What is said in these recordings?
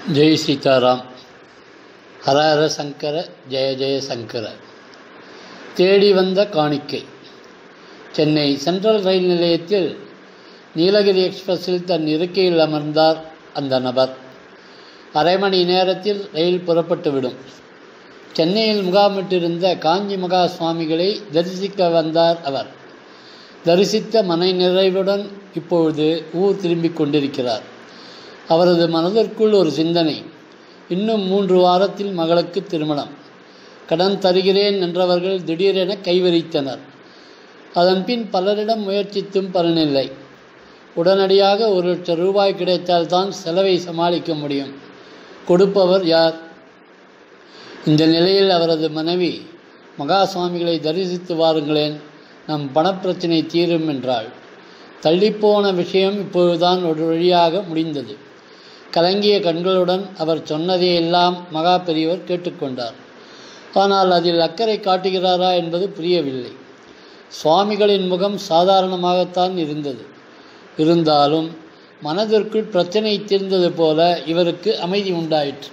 ஜெய் சீதாராம் ஹர ஹர சங்கர ஜெய ஜெய சங்கர தேடி வந்த காணிக்கை சென்னை சென்ட்ரல் ரயில் நிலையத்தில் நீலகிரி எக்ஸ்பிரஸில் தன் இருக்கையில் அமர்ந்தார் அந்த நபர் அரை மணி நேரத்தில் ரயில் புறப்பட்டுவிடும் சென்னையில் முகாமிட்டிருந்த காஞ்சி மகா சுவாமிகளை தரிசிக்க வந்தார் அவர் தரிசித்த மனை நிறைவுடன் இப்பொழுது ஊர் திரும்பிக் கொண்டிருக்கிறார் அவரது மனதிற்குள் ஒரு சிந்தனை இன்னும் மூன்று வாரத்தில் மகளுக்கு திருமணம் கடன் தருகிறேன் என்றவர்கள் திடீரென கைவரித்தனர் அதன்பின் பலரிடம் முயற்சித்தும் பலனில்லை உடனடியாக ஒரு லட்சம் ரூபாய் கிடைத்தால்தான் செலவை சமாளிக்க முடியும் கொடுப்பவர் யார் இந்த நிலையில் அவரது மனைவி மகா சுவாமிகளை தரிசித்து வாருங்களேன் நம் பணப்பிரச்சனை தீரும் என்றாள் தள்ளிப்போன விஷயம் இப்பொழுதுதான் ஒரு வழியாக முடிந்தது கலங்கிய கண்களுடன் அவர் சொன்னதையெல்லாம் மகா பெரியவர் கேட்டுக்கொண்டார் ஆனால் அதில் அக்கறை காட்டுகிறாரா என்பது புரியவில்லை சுவாமிகளின் முகம் சாதாரணமாகத்தான் இருந்தது இருந்தாலும் மனதிற்குள் பிரச்சனை தீர்ந்தது போல இவருக்கு அமைதி உண்டாயிற்று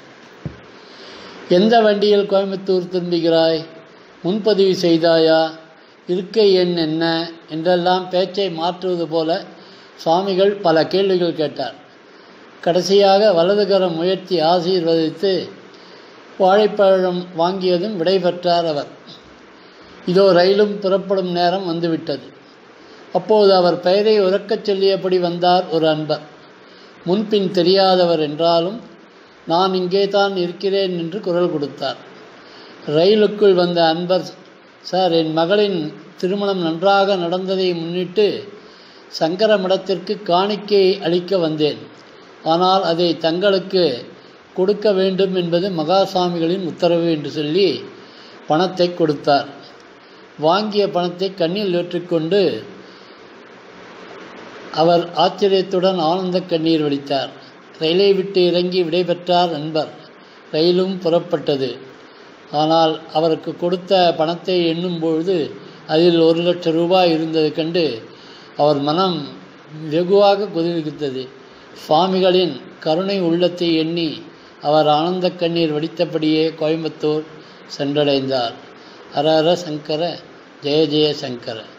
எந்த வண்டியில் கோயம்புத்தூர் திரும்புகிறாய் முன்பதிவு செய்தாயா இருக்கை எண் என்ன என்றெல்லாம் பேச்சை மாற்றுவது போல சுவாமிகள் பல கேள்விகள் கேட்டார் கடைசியாக வலதுகரம் முயற்சி ஆசீர்வதித்து வாழைப்பழம் வாங்கியதும் விடைபெற்றார் அவர் இதோ ரயிலும் புறப்படும் நேரம் வந்துவிட்டது அப்போது அவர் பெயரை உறக்கச் சொல்லியபடி வந்தார் ஒரு அன்பர் முன்பின் தெரியாதவர் என்றாலும் நான் இங்கே தான் இருக்கிறேன் என்று குரல் கொடுத்தார் ரயிலுக்குள் வந்த அன்பர் சார் என் மகளின் திருமணம் நன்றாக நடந்ததை முன்னிட்டு சங்கர மடத்திற்கு காணிக்கை அளிக்க வந்தேன் ஆனால் அதை தங்களுக்கு கொடுக்க வேண்டும் என்பது மகாசாமிகளின் உத்தரவு என்று சொல்லி பணத்தை கொடுத்தார் வாங்கிய பணத்தை கண்ணில் ஏற்றுக்கொண்டு அவர் ஆச்சரியத்துடன் ஆனந்த கண்ணீர் வடித்தார் ரயிலை விட்டு இறங்கி விடைபெற்றார் நண்பர் ரயிலும் புறப்பட்டது ஆனால் அவருக்கு கொடுத்த பணத்தை எண்ணும் பொழுது அதில் ஒரு லட்சம் ரூபாய் இருந்தது கண்டு அவர் மனம் வெகுவாக குதிர்த்தது சுவாமிகளின் கருணை உள்ளத்தை எண்ணி அவர் ஆனந்த கண்ணீர் வடித்தபடியே கோயம்புத்தூர் சென்றடைந்தார் ஹர ஹர சங்கர ஜெய ஜெய சங்கர